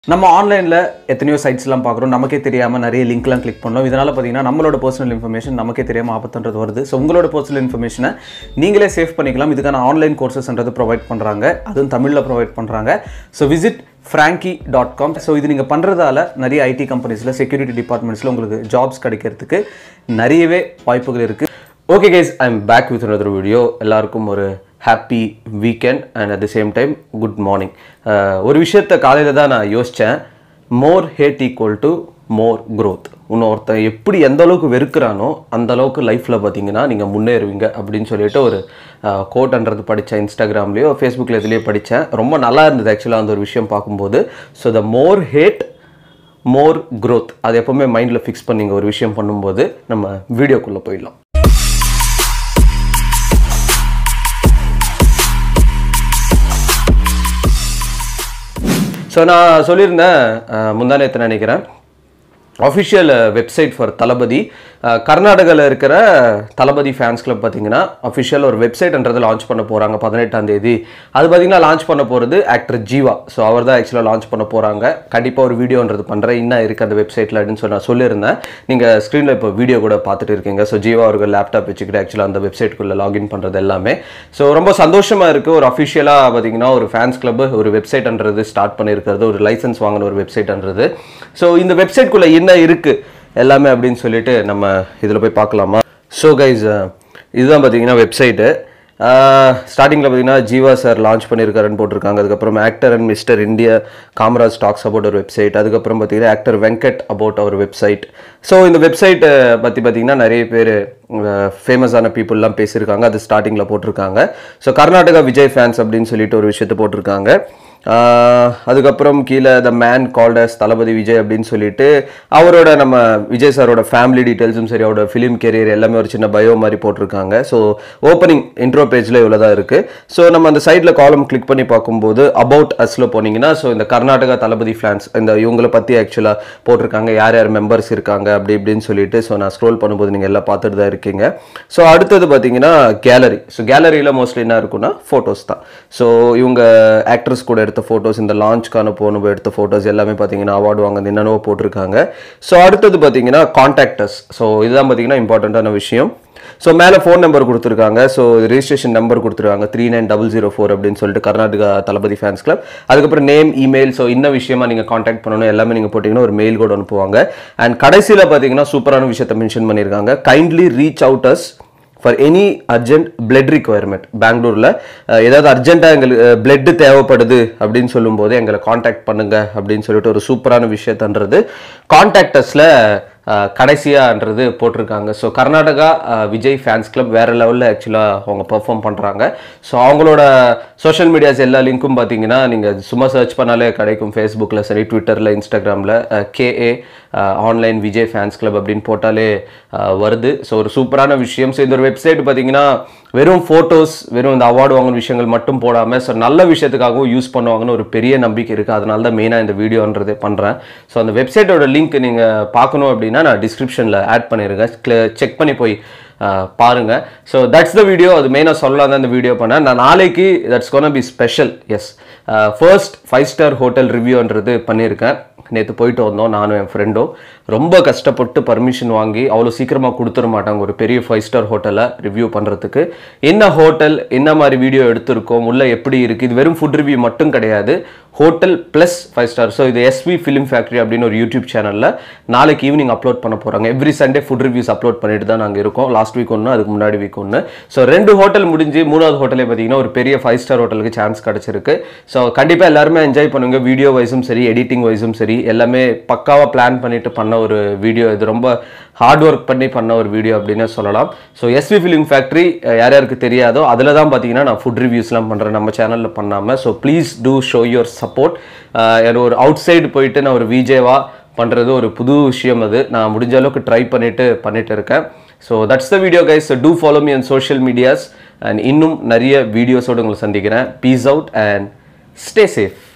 நம்ம ஆன்லைனில் எத்தனையோ சைட்ஸ்லாம் பார்க்குறோம் நமக்கே தெரியாமல் நிறைய லிங்க்லாம் கிளிக் பண்ணோம் இதனால் பார்த்தீங்கன்னா நம்மளோட பர்சனல் இன்ஃபர்மேஷன் நமக்கே தெரியாமல் ஆபத்துன்றது வருது ஸோ உங்களோட பர்சனல் இன்ஃபர்மேஷனை நீங்களே சேவ் பண்ணிக்கலாம் இதுக்கான ஆன்லைன் கோர்சஸ்ன்றது ப்ரொவைட் பண்ணுறாங்க அதுவும் தமிழில் ப்ரொவைட் பண்ணுறாங்க so visit Frankie dot com so இது நீங்கள் பண்ணுறதால நிறைய ஐடி கம்பெனிஸில் செக்யூரிட்டி டிபார்ட்மெண்ட்ஸில் உங்களுக்கு ஜாப்ஸ் கிடைக்கிறதுக்கு நிறையவே வாய்ப்புகள் இருக்குது okay guys I am back with another video எல்லாருக்கும் ஒரு happy weekend and at the same time good morning ஒரு விஷயத்த காலையில் தான் நான் யோசித்தேன் more hate equal to more growth இன்னும் ஒருத்தன் எப்படி எந்த அளவுக்கு வெறுக்கிறானோ அந்த அளவுக்கு லைஃப்பில் பார்த்தீங்கன்னா நீங்கள் முன்னேறுவீங்க அப்படின்னு சொல்லிட்டு ஒரு கோட்ன்றது படித்தேன் இன்ஸ்டாகிராம்லேயோ ஃபேஸ்புக்கில் இதுலேயே படித்தேன் ரொம்ப நல்லா இருந்தது ஆக்சுவலாக அந்த ஒரு விஷயம் பார்க்கும்போது so the more hate more growth அது எப்போவுமே மைண்டில் ஃபிக்ஸ் பண்ணிங்க ஒரு விஷயம் பண்ணும்போது நம்ம வீடியோக்குள்ளே போயிடலாம் ஸோ நான் சொல்லியிருந்தேன் முந்தானத்தை நினைக்கிறேன் அஃபிஷியல் வெப்சைட் ஃபார் தளபதி கர்நாடகாவில் இருக்கிற தளபதி ஃபேன்ஸ் கிளப் பார்த்தீங்கன்னா அஃபிஷியல் ஒரு வெப்சைட்ன்றது லான்ச் பண்ண போகிறாங்க பதினெட்டாம் தேதி அது பார்த்தீங்கன்னா லான்ச் பண்ண போகிறது ஆக்டர் ஜீவா ஸோ அவர் தான் ஆக்சுவலாக லான்ச் பண்ண போகிறாங்க கண்டிப்பாக ஒரு வீடியோன்றது பண்ணுறேன் இன்னும் இருக்குது அந்த வெப்சைட்டில் அப்படின்னு சொல்லி நான் சொல்லியிருந்தேன் நீங்கள் ஸ்க்ரீனில் இப்போ வீடியோ கூட பார்த்துட்டு இருக்கீங்க ஸோ ஜீவா அவர்கள் லேப்டாப் வச்சுக்கிட்டு ஆக்சுவலாக அந்த வெப்சைட்டுக்குள்ளே லாகின் பண்ணுறது எல்லாமே ஸோ ரொம்ப சந்தோஷமாக இருக்குது ஒரு அஃபிஷியலாக பார்த்தீங்கன்னா ஒரு ஃபேன்ஸ் கிளப் ஒரு வெப்சைட்ன்றது ஸ்டார்ட் பண்ணியிருக்கிறது ஒரு லைசன்ஸ் வாங்கின ஒரு வெப்சைட்ன்றது ஸோ இந்த வெப்சைட்குள்ளே என்ன இருக்குது எல்லாமே அப்படின்னு சொல்லிட்டு நம்ம இதில் போய் பார்க்கலாமா ஸோ கைஸ் இதுதான் பார்த்தீங்கன்னா வெப்சைட்டு ஸ்டார்டிங்கில் பார்த்தீங்கன்னா ஜீவா சார் லான்ச் பண்ணியிருக்காருன்னு போட்டிருக்காங்க அதுக்கப்புறம் actor and mister India Kamaraj talks about ஒரு வெப்சைட் அதுக்கப்புறம் பார்த்தீங்கன்னா ஆக்டர் வெங்கட் அபவுட் அவர் வெப்சைட் ஸோ இந்த வெப்சைட்டை பற்றி பார்த்தீங்கன்னா நிறைய பேர் ஃபேமஸான பீப்புளெலாம் பேசியிருக்காங்க அது ஸ்டார்டிங்கில் போட்டிருக்காங்க ஸோ கர்நாடகா விஜய் ஃபேன்ஸ் அப்படின்னு சொல்லிட்டு ஒரு விஷயத்தை போட்டிருக்காங்க ஆஹ் அதுக்கப்புறம் கீழே the man called as Thalapathy Vijay அப்படின்னு சொல்லிட்டு அவரோட நம்ம விஜய் சாரோட ஃபேமிலி டீட்டெயில்ஸும் சரி அவரோட ஃபிலிம் கெரியர் எல்லாமே ஒரு சின்ன பயோ மாதிரி போட்டிருக்காங்க ஸோ ஓப்பனிங் இன்ட்ரோ பேஜில் இவ்வளோ தான் இருக்குது ஸோ நம்ம அந்த சைடில் காலம் கிளிக் பண்ணி பார்க்கும்போது அபவுட் அஸ்ல போனீங்கன்னா ஸோ இந்த கர்நாடகா தளபதி ஃபேன்ஸ் இந்த இவங்களை பற்றி ஆக்சுவலாக போட்டிருக்காங்க யார் யார் மெம்பர்ஸ் இருக்காங்க அப்படி இப்படின்னு சொல்லிட்டு ஸோ நான் ஸ்க்ரோல் பண்ணும்போது நீங்கள் எல்லாம் பார்த்துட்டு தான் இருக்கீங்க ஸோ அடுத்தது பார்த்தீங்கன்னா கேலரி ஸோ கேலரியில் மோஸ்ட்லி என்ன இருக்குன்னா ஃபோட்டோஸ் தான் ஸோ இவங்க ஆக்ட்ரஸ் கூட எடுத்த ஃபோட்டோஸ் இந்த லான்ச்க்கான போனப்போ எடுத்த ஃபோட்டோஸ் எல்லாமே பார்த்தீங்கன்னா அவார்டு வாங்க என்னென்னவோ போட்டிருக்காங்க ஸோ அடுத்தது பார்த்தீங்கன்னா கான்டாக்டர்ஸ் ஸோ இதுதான் பார்த்தீங்கன்னா இம்பார்ட்டண்ட்டான விஷயம் ஸோ மேலே ஃபோன் நம்பர் கொடுத்துருக்காங்க ஸோ ரிஜிஸ்ட்ரேஷன் நம்பர் கொடுத்துருக்காங்க three nine double zero four அப்படின்னு சொல்லிட்டு கர்நாடகா தளபதி ஃபேன்ஸ் கிளப் அதுக்கப்புறம் நேம் இமெயில் ஸோ இன்ன விஷயமா நீங்கள் காண்டாக்ட் பண்ணணும் எல்லாமே நீங்கள் போட்டிங்கன்னா ஒரு மெயில் கூட அனுப்புவாங்க அண்ட் கடைசியில் பார்த்தீங்கன்னா சூப்பரான விஷயத்தை மென்ஷன் பண்ணியிருக்காங்க kindly reach out us for any urgent blood requirement பெங்களூரில் ஏதாவது அர்ஜென்ட்டாக எங்களுக்கு பிளட் தேவைப்படுது அப்படின்னு சொல்லும்போது எங்களை காண்டாக்ட் பண்ணுங்க அப்படின்னு சொல்லிட்டு ஒரு சூப்பரான விஷயத்தன்றது கான்டாக்டர்ஸில் கடைசியான்றது போட்டிருக்காங்க ஸோ கர்நாடகா அஹ், விஜய் ஃபேன்ஸ் கிளப் வேறு லெவலில் ஆக்சுவலாக அவங்க பெர்ஃபார்ம் பண்ணுறாங்க ஸோ அவங்களோட சோஷியல் மீடியாஸ் எல்லா லிங்க்கும் பார்த்தீங்கன்னா நீங்கள் சும்மா சர்ச் பண்ணாலே கிடைக்கும் ஃபேஸ்புக்கில் சரி ட்விட்டரில் இன்ஸ்டாகிராமில் KA online Vijay fans club அப்படின்னு போட்டாலே அஹ், வருது ஸோ ஒரு சூப்பரான விஷயம் ஸோ இந்த ஒரு வெப்சைட் பார்த்தீங்கன்னா வெறும் ஃபோட்டோஸ் வெறும் இந்த அவார்டு வாங்கின விஷயங்கள் மட்டும் போடாமல் ஸோ நல்ல விஷயத்துக்காகவும் யூஸ் பண்ணுவாங்கன்னு ஒரு பெரிய நம்பிக்கை இருக்குது அதனால தான் மெயினாக இந்த வீடியோன்றதே பண்ணுறேன் ஸோ அந்த வெப்சைட்டோட லிங்க் நீங்கள் பார்க்கணும் அப்படின்னா நான் டிஸ்கிரிப்ஷனில் ஆட் பண்ணியிருக்கேன் செக் பண்ணி போய் அஹ், பாருங்க ஸோ தட்ஸ் த வீடியோ அது மெயினாக சொல்லலாம் தான் இந்த வீடியோ பண்ணேன் நான் நாளைக்கு that's gonna be special as first five star hotel ரிவ்யூன்றது பண்ணியிருக்கேன் நேற்று போயிட்டு வந்தோம் நானும் என் ஃப்ரெண்டும் ரொம்ப கஷ்டப்பட்டு பர்மிஷன் வாங்கி அவ்வளோ சீக்கிரமாக கொடுத்துட மாட்டாங்க ஒரு பெரிய ஃபைவ் ஸ்டார் ஹோட்டலை ரிவ்யூ பண்ணுறதுக்கு என்ன ஹோட்டல் என்ன மாதிரி வீடியோ எடுத்திருக்கோம் உள்ள எப்படி இருக்குது இது வெறும் ஃபுட் ரிவ்யூ மட்டும் கிடையாது hotel plus five star so இது எஸ்வி ஃபிலிம் ஃபேக்ட்ரி அப்படின்னு ஒரு யூடியூப் சேனலில் நாளைக்கு ஈவினிங் அப்லோட் பண்ண போகிறாங்க every Sunday food reviews upload பண்ணிட்டு தான் நாங்கள் இருக்கோம் லாஸ்ட் வீக் ஒன்று அதுக்கு முன்னாடி வீக் ஒன்று ஸோ ரெண்டு ஹோட்டல் முடிஞ்சு மூணாவது ஹோட்டலே பார்த்தீங்கன்னா ஒரு பெரிய ஃபைவ் ஸ்டார் ஹோட்டலுக்கு சான்ஸ் கிடச்சிருக்கு ஸோ கண்டிப்பாக எல்லாருமே என்ஜாய் பண்ணுங்க வீடியோ வைஸும் சரி எடிட்டிங் வைஸும் சரி எல்லாமே பக்காவாக பிளான் பண்ணிட்டு பண்ண ஒரு வீடியோ இது ரொம்ப ஹார்ட் ஒர்க் பண்ணி பண்ண ஒரு வீடியோ அப்படின்னு சொல்லலாம் ஸோ எஸ்வி ஃபிலிம் ஃபேக்ட்ரி யார் யாருக்கு தெரியாதோ அதில் தான் பார்த்தீங்கன்னா நான் ஃபுட் ரிவ்யூஸ்லாம் பண்ணுறேன் நம்ம சேனலில் பண்ணாமல் so please do show your support ஒரு அவுட் சைடு போயிட்டு நான் ஒரு விஜேவா பண்ணுறது ஒரு புது விஷயம் அது நான் முடிஞ்ச அளவுக்கு ட்ரை பண்ணிட்டு பண்ணிட்டு இருக்கேன் so that's the video guys do follow me on social medias and இன்னும் நிறைய வீடியோஸோடு உங்களை சந்திக்கிறேன் peace out and stay safe